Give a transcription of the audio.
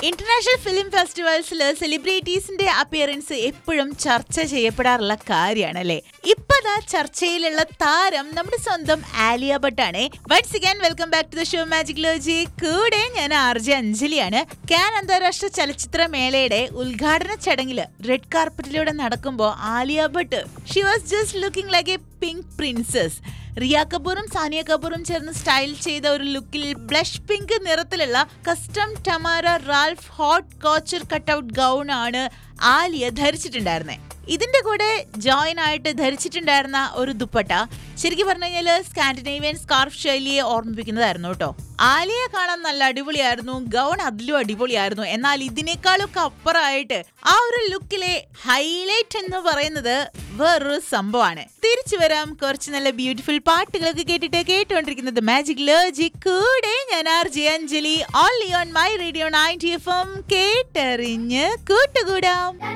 international film ഫെസ്റ്റിവൽസിൽ സെലിബ്രിറ്റീസിന്റെ appearance എപ്പോഴും ചർച്ച ചെയ്യപ്പെടാറുള്ള കാര്യമാണ് അല്ലേ ഇപ്പതാ ചർച്ചയിലുള്ള താരം നമ്മുടെ സ്വന്തം ആലിയ ഭട്ടാണ് once again welcome back to the show magicology കൂടെ ഞാൻ ആർ ജെ അഞ്ജലിയാണ് കാൻ അന്താരാഷ്ട്ര ചലച്ചിത്ര മേളയുടെ ഉദ്ഘാടന ചടങ്ങിൽ റെഡ് കാർപ്പറ്റിലൂടെ നടക്കുമ്പോൾ Alia Bhatt she was just looking like a pink princess Rhea കപൂറും സാനിയ കപൂറും ചേർന്ന് സ്റ്റൈൽ ചെയ്ത ഒരു ലുക്കിൽ ബ്ലഷ് പിങ്ക് നിറത്തിലുള്ള custom Tamara Ralph haute couture cutout gown ആണ് ആലിയ ധരിച്ചിട്ടുണ്ടായിരുന്നത് ഇതിന്റെ കൂടെ ജോയിൻ ആയിട്ട് ധരിച്ചിട്ടുണ്ടായിരുന്ന ഒരു ദുപ്പട്ട ശരിക്കും പറഞ്ഞു കഴിഞ്ഞാല് സ്കാൻഡിനേവിയൻ സ്കാർഫ് ശൈലിയെ ഓർമ്മിപ്പിക്കുന്നതായിരുന്നു കേട്ടോ ആലിയെ കാണാൻ നല്ല അടിപൊളിയായിരുന്നു ഗൗൺ അതിലും അടിപൊളിയായിരുന്നു എന്നാൽ ഇതിനേക്കാളൊക്കെ അപ്പുറമായിട്ട് ആ ഒരു ലുക്കിലെ ഹൈലൈറ്റ് എന്ന് പറയുന്നത് വേറൊരു സംഭവമാണ് തിരിച്ചു വരാം കുറച്ച് നല്ല ബ്യൂട്ടിഫുൾ പാട്ടുകളൊക്കെ കേട്ടിട്ട് കേട്ടുകൊണ്ടിരിക്കുന്നത് മാജിക് ലോജി കൂടെ ഞാൻ R J Anjali only on my radio ninety F M കേട്ടറിഞ്ഞ് കൂട്ടുകൂടാം